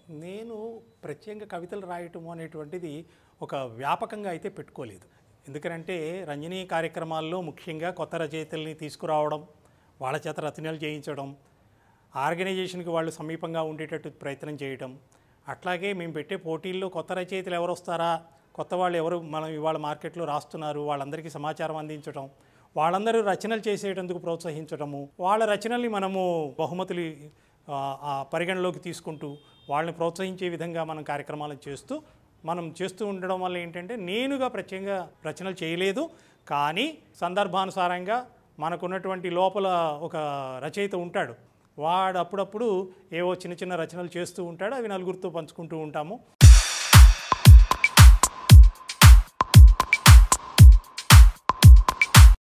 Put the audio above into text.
నేను ప్రత్యేకంగా కవితలు రాయటం అనేటువంటిది ఒక వ్యాపకంగా అయితే పెట్టుకోలేదు ఎందుకంటే రంజనీ కార్యక్రమాల్లో ముఖ్యంగా కొత్త రచయితల్ని తీసుకురావడం వాళ్ళ చేత రచనలు చేయించడం ఆర్గనైజేషన్కి వాళ్ళు సమీపంగా ఉండేటట్టు ప్రయత్నం చేయటం అట్లాగే మేము పెట్టే పోటీల్లో కొత్త రచయితలు ఎవరు వస్తారా కొత్త వాళ్ళు ఎవరు మనం ఇవాళ మార్కెట్లో రాస్తున్నారు వాళ్ళందరికీ సమాచారం అందించడం వాళ్ళందరూ రచనలు చేసేటందుకు ప్రోత్సహించడము వాళ్ళ రచనల్ని మనము బహుమతులు ఆ, ఆ పరిగణలోకి తీసుకుంటూ వాళ్ళని ప్రోత్సహించే విధంగా మనం కార్యక్రమాలు చేస్తూ మనం చేస్తూ ఉండడం వల్ల ఏంటంటే నేనుగా ప్రత్యేకంగా రచనలు చేయలేదు కానీ సందర్భానుసారంగా మనకున్నటువంటి లోపల ఒక రచయిత ఉంటాడు వాడు అప్పుడప్పుడు ఏవో చిన్న చిన్న రచనలు చేస్తూ ఉంటాడు అవి నలుగురితో పంచుకుంటూ ఉంటాము